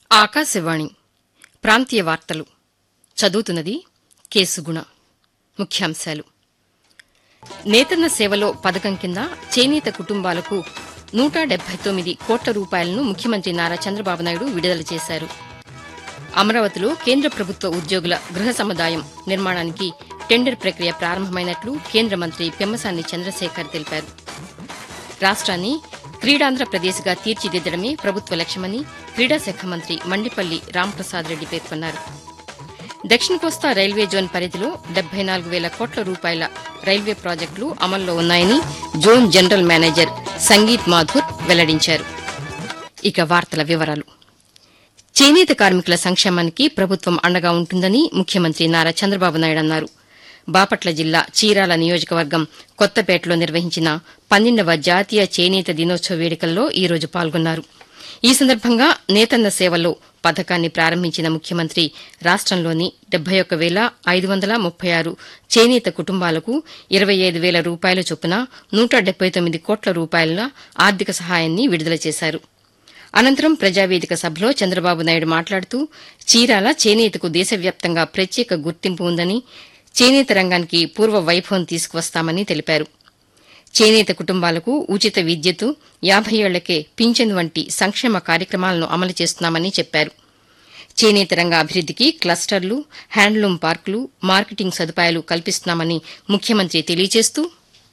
ఆకాశవాణి ప్రాంతీయ వార్తలు చదువుతున్నది కేసుగుణ ముఖ్యాంశాలు నేతన్న సేవలో పథకం కింద చేనేత కుటుంబాలకు నూట డెబ్బై తొమ్మిది కోట్ల రూపాయలను ముఖ్యమంత్రి నారా చంద్రబాబు నాయుడు విడుదల చేశారు అమరావతిలో కేంద్ర ప్రభుత్వ ఉద్యోగుల గృహ సముదాయం నిర్మాణానికి టెండర్ ప్రక్రియ ప్రారంభమైనట్లు కేంద్ర మంత్రి పెమ్మసాని చంద్రశేఖర్ తెలిపారు రాష్ట్రాన్ని క్రీడాంధ్రప్రదేశ్గా తీర్చిదిద్దడమే ప్రభుత్వ లక్ష్యమని క్రీడా శాఖ మంత్రి మండిపల్లి రాంప్రసాద్ రెడ్డి పేర్కొన్నారు దక్షిణ కోస్తా రైల్వే జోన్ పరిధిలో డెబ్బై నాలుగు వేల కోట్ల రూపాయల రైల్వే ప్రాజెక్టులు అమల్లో ఉన్నాయని zone general manager Sangeet Mathur వెల్లడించారు ఇక వార్తల వివరాలు చేనేత కార్మికుల సంక్షేమానికి ప్రభుత్వం అండగా ఉంటుందని ముఖ్యమంత్రి నారా చంద్రబాబు నాయుడు అన్నారు బాపట్ల జిల్లా చీరాల నియోజకవర్గం కొత్తపేటలో నిర్వహించిన పన్నెండవ జాతీయ చేనేత దినోత్సవ వేడుకల్లో ఈ రోజు పాల్గొన్నారు ఈ సందర్భంగా నేతన్న సేవలో పథకాన్ని ప్రారంభించిన ముఖ్యమంత్రి రాష్టంలోని డెబ్బై ఒక్క వేల ఐదు వందల ముప్పై ఆరు చేనేత కుటుంబాలకు ఇరవై ఐదు వేల రూపాయల చొప్పున నూట డెబ్బై తొమ్మిది కోట్ల రూపాయల ఆర్థిక సహాయాన్ని విడుదల చేశారు అనంతరం ప్రజావేదిక సభలో చంద్రబాబు నాయుడు మాట్లాడుతూ చీరాల చేనేతకు దేశవ్యాప్తంగా ప్రత్యేక గుర్తింపు ఉందని చేనేత రంగానికి పూర్వ వైభవం తీసుకువస్తామని తెలిపారు చేనేత కుటుంబాలకు ఉచిత విద్యతో యాభై ఏళ్లకే పింఛన్ వంటి సంక్షేమ కార్యక్రమాలను అమలు చేస్తున్నామని చెప్పారు చేనేత రంగ అభివృద్దికి క్లస్టర్లు హ్యాండ్లూమ్ పార్కులు మార్కెటింగ్ సదుపాయాలు కల్పిస్తున్నామని ముఖ్యమంత్రి తెలియజేస్తూ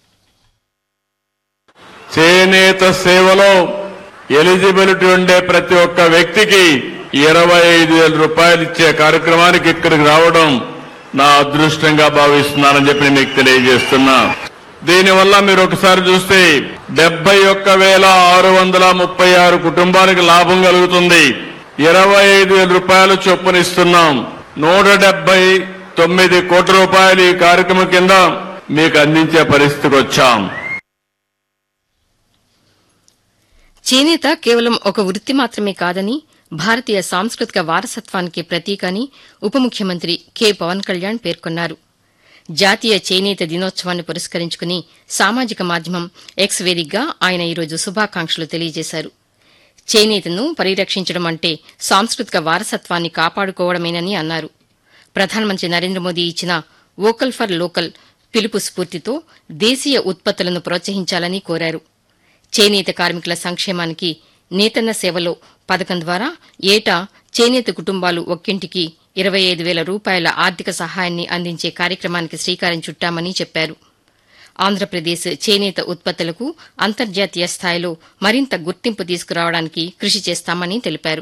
చేనేత సేవలో ఎలిజిబిలిటీ ఉండే ప్రతి ఒక్క వ్యక్తికి ఇరవై ఐదు వేల రూపాయలు ఇచ్చే కార్యక్రమానికి ఇక్కడికి రావడం నా అదృష్టంగా భావిస్తున్నానని చెప్పి నేను మీకు తెలియజేస్తున్నా దీనివల్ల మీరు ఒకసారి చూస్తే డెబ్బై ఒక్క వేల ఆరు వందల ముప్పై ఆరు కుటుంబానికి లాభం కలుగుతుంది ఇరవై ఐదు వేల రూపాయలు చొప్పునిస్తున్నాం నూట డెబ్బై తొమ్మిది కోట్ల రూపాయలు ఈ కార్యక్రమం కింద మీకు అందించే పరిస్థితికి వచ్చాం చేనేత కేవలం ఒక వృత్తి మాత్రమే కాదని భారతీయ సాంస్కృతిక వారసత్వానికి ప్రతీక అని ఉప ముఖ్యమంత్రి కె పవన్ కళ్యాణ్ పేర్కొన్నారు జాతీయ చేనేత దినోత్సవాన్ని పురస్కరించుకుని సామాజిక మాధ్యమం ఎక్స్ వేదికగా ఆయన ఈరోజు శుభాకాంక్షలు తెలియజేశారు చేనేతను పరిరక్షించడం అంటే సాంస్కృతిక వారసత్వాన్ని కాపాడుకోవడమేనని అన్నారు ప్రధానమంత్రి నరేంద్ర మోదీ ఇచ్చిన వోకల్ ఫర్ లోకల్ పిలుపు స్ఫూర్తితో దేశీయ ఉత్పత్తులను ప్రోత్సహించాలని కోరారు చేనేత కార్మికుల సంక్షేమానికి నేతన్న సేవలో పథకం ద్వారా ఏటా చేనేత కుటుంబాలు ఒక్కింటికి ఇరవై ఐదు వేల రూపాయల ఆర్థిక సహాయాన్ని అందించే కార్యక్రమానికి శ్రీకారం చుట్టామని చెప్పారు ఆంధ్రప్రదేశ్ చేనేత ఉత్పత్తులకు అంతర్జాతీయ స్థాయిలో మరింత గుర్తింపు తీసుకురావడానికి కృషి చేస్తామని తెలిపారు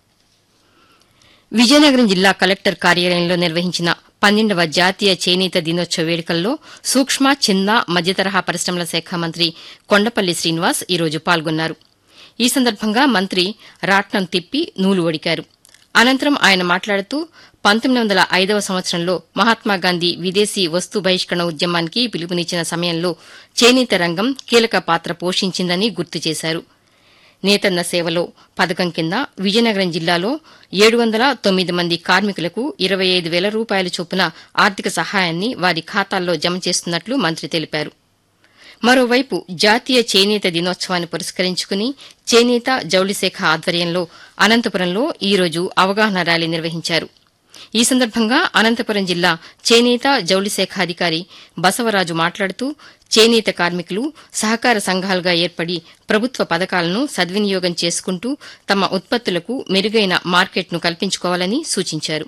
విజయనగరం జిల్లా కలెక్టర్ కార్యాలయంలో నిర్వహించిన పన్నెండవ జాతీయ చేనేత దినోత్సవ వేడుకల్లో సూక్ష్మ చిన్న మధ్యతరహా పరిశ్రమల శాఖ మంత్రి కొండపల్లి శ్రీనివాస్ ఈరోజు పాల్గొన్నారు ఈ సందర్భంగా మంత్రి రాట్నం తిప్పి నూలు ఒడికారు అనంతరం ఆయన మాట్లాడుతూ పంతొమ్మిది వందల ఐదవ సంవత్సరంలో మహాత్మాగాంధీ విదేశీ వస్తు బహిష్కరణ ఉద్యమానికి పిలుపునిచ్చిన సమయంలో చేనేత రంగం కీలక పాత్ర పోషించిందని గుర్తు చేశారు నేతన్న సేవలో పథకం కింద విజయనగరం జిల్లాలో ఏడు వందల తొమ్మిది మంది కార్మికులకు ఇరవై ఐదు వేల రూపాయల చొప్పున ఆర్థిక సహాయాన్ని వారి ఖాతాల్లో జమ చేస్తున్నట్లు మంత్రి తెలిపారు మరోవైపు జాతీయ చేనేత దినోత్సవాన్ని పురస్కరించుకుని చేనేత జౌళి శాఖ ఆధ్వర్యంలో అనంతపురంలో ఈరోజు అవగాహన ర్యాలీ నిర్వహించారు ఈ సందర్భంగా అనంతపురం జిల్లా చేనేత జౌళి శాఖ అధికారి బసవరాజు మాట్లాడుతూ చేనేత కార్మికులు సహకార సంఘాలుగా ఏర్పడి ప్రభుత్వ పథకాలను సద్వినియోగం చేసుకుంటూ తమ ఉత్పత్తులకు మెరుగైన మార్కెట్ను కల్పించుకోవాలని సూచించారు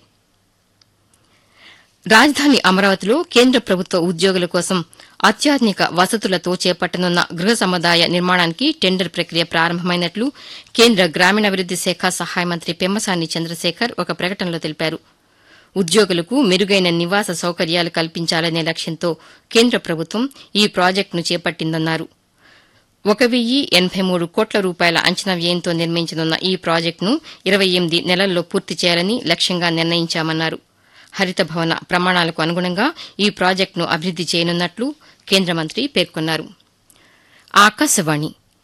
రాజధాని అమరావతిలో కేంద్ర ప్రభుత్వ ఉద్యోగుల కోసం అత్యాధునిక వసతులతో చేపట్టనున్న గృహ సముదాయ నిర్మాణానికి టెండర్ ప్రక్రియ ప్రారంభమైనట్లు కేంద్ర గ్రామీణాభివృద్ది శాఖ సహాయ మంత్రి పెమ్మసాని చంద్రశేఖర్ ఒక ప్రకటనలో తెలిపారు ఉద్యోగులకు మెరుగైన నివాస సౌకర్యాలు కల్పించాలనే లక్ష్యంతో కేంద్ర ప్రభుత్వం ఈ ప్రాజెక్టును చేపట్టిందన్నారు ఒక వెయ్యి ఎనబై మూడు కోట్ల రూపాయల అంచనా వ్యయంతో నిర్మించనున్న ఈ ప్రాజెక్టును ఇరవై ఎనిమిది నెలల్లో పూర్తి చేయాలని లక్ష్యంగా నిర్ణయించామన్నారు హరిత భవన ప్రమాణాలకు అనుగుణంగా ఈ ప్రాజెక్టును అభివృద్ది చేయనున్నట్లు కేంద్ర మంత్రి పేర్కొన్నారు ఆకాశవాణి